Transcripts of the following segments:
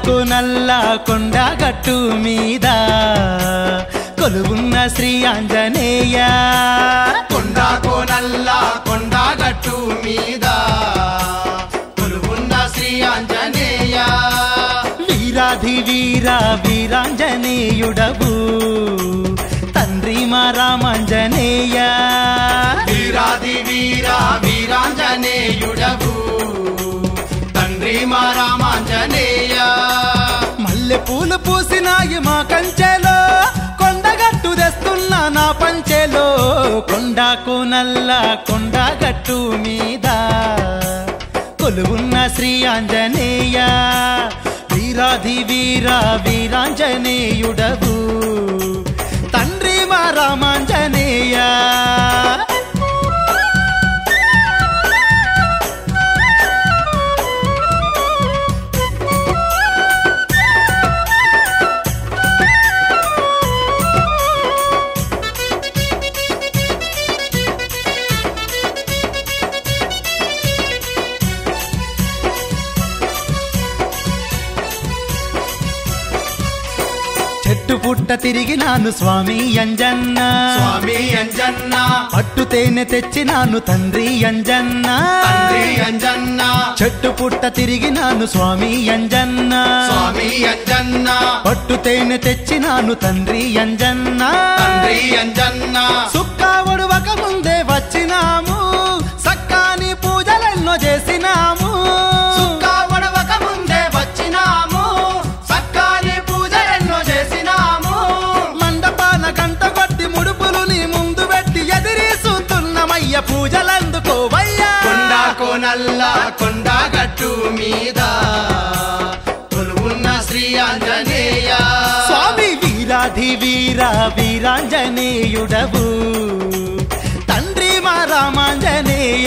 కొండకు నల్ల కొండ గట్టు మీద కొలువున్న శ్రీ ఆంజనేయ కొండ కోనల్ల కొండ గట్టు మీద కొలువున్న శ్రీ ఆంజనేయ వీరాధి వీర వీరాంజనేయుడవు తండ్రి మా రామాంజనేయ వీరాది వీర వీరాంజనేయుడవు తండ్రి మా రామాంజనేయ మల్లె పూలు పూసినాయి మా కంచెలో కొండగట్టు తెస్తున్నా నా పంచెలో కొండకు నల్ల కొండగట్టు మీద కొలువున్న శ్రీ ఆంజనేయ వీరాధి వీర వీరాంజనేయుడవు తండ్రి మా రామాంజనేయ చెట్టు పుట్ట తిరిగినాను స్వామి అంజన్న స్వామి అంజన్న పట్టు తేనె తెచ్చినాను తండ్రి అంజన్న తండ్రి అంజన్న చెట్టు పుట్ట తిరిగినాను స్వామి అంజన్న స్వామి అంజన్న పట్టు తేనె తెచ్చినాను తండ్రి అంజన్న తండ్రి అంజన్న సుక్కావడు ఒక ముందే వచ్చినాము సక్కాని పూజలెన్నో చేసినాము సుక్కా వడవక ముందే వచ్చినాము సక్కాని పూజలెన్నో చేసినాము మండపాన గంట కొట్టి ముడుపులు నీ ముందు పెట్టి ఎదిరీసుతున్నమయ్య పూజలందుకోవయ్యా కొండ కోనల్ల కొండ గట్టు మీద కొలువున్న శ్రీ ఆంజనేయ స్వామి వీరాధి వీర వీరాంజనేయుడవు తండ్రి మా రామాంజనేయ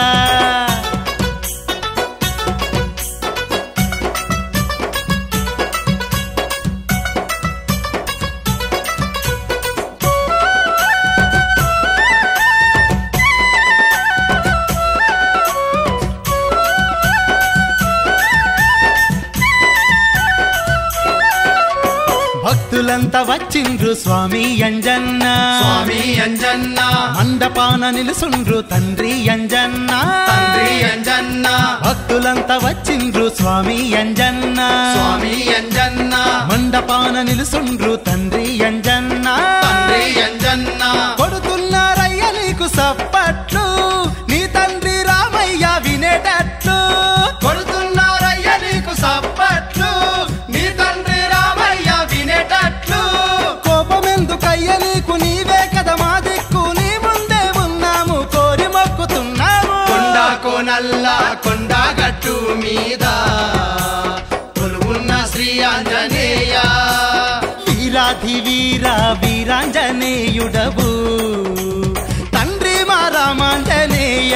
భక్తులంతా వచ్చిండ్రు స్వామి అంజన్న స్వామి అంజన్న మండపాన నిలుసుండ్రు తండ్రి అంజన్న తండ్రి అంజన్న భక్తులంతా వచ్చిండ్రు స్వామి అంజన్న స్వామి అంజన్న మండపాన నిలుసుండ్రు తండ్రి అంజన్న తండ్రి అంజన్న కొడుతున్నారయ్య నీకు సప్పట్లు నీ తండ్రి రామయ్య వినేటట్లు కొడుతున్నారయ్య నీకు సప్పట్లు నీ తండ్రి రామయ్య వినేటట్లు కోపమెందుకయ్య నీకు నీవే కదా మా దిక్కు నీ ముందే ఉన్నాము కోరి మొక్కుతున్నాము కొండ కోనల్ల కొండ గట్టు మీద కొలువున్న శ్రీ ఆంజనేయ వీరాధి వీర వీరాంజనేయుడవు తండ్రి మా రామాంజనేయ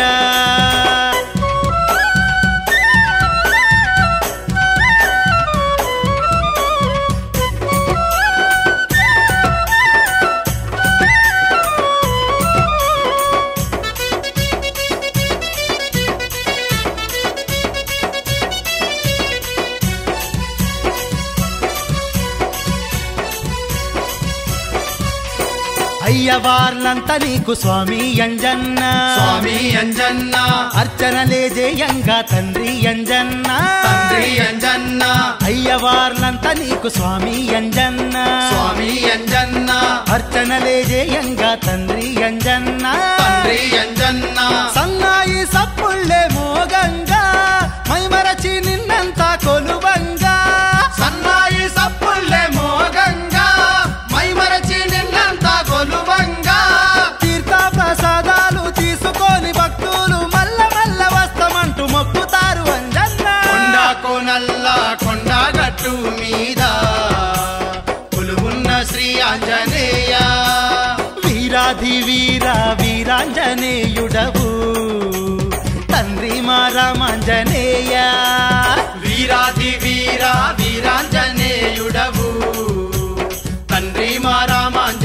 అయ్యవార్లంతా నీకు స్వామి అంజన్న స్వామి అంజన్న అర్చనలే జయంగా తండ్రి అంజన్న తండ్రి అంజన్న అయ్యవార్లంతా నీకు స్వామి అంజన్న స్వామి అంజన్న అర్చనలే జయంగా తండ్రి అంజన్న తండ్రి అంజన్న సన్నాయి సప్పుళ్ళే మోగంగా మైమరచి నిన్నంతా కొలువంగా సన్నాయి సప్పుల్లే మోగంగా మైమరచి నిన్నంతా కొలువంగా తీర్థ ప్రసాదాలు తీసుకొని భక్తులు మల్ల మల్ల వస్తమంటూ మొక్కుతారు అంజన్న కొండ కోనల్ల కొండ గట్టు మీద కొలువున్న శ్రీ ఆంజనేయ వీరాధి వీర వీరాంజనేయుడవు తండ్రి మా రామాంజనేయ వీరాది వీర వీరాంజనేయుడవు తండ్రి మా రామాంజనేయ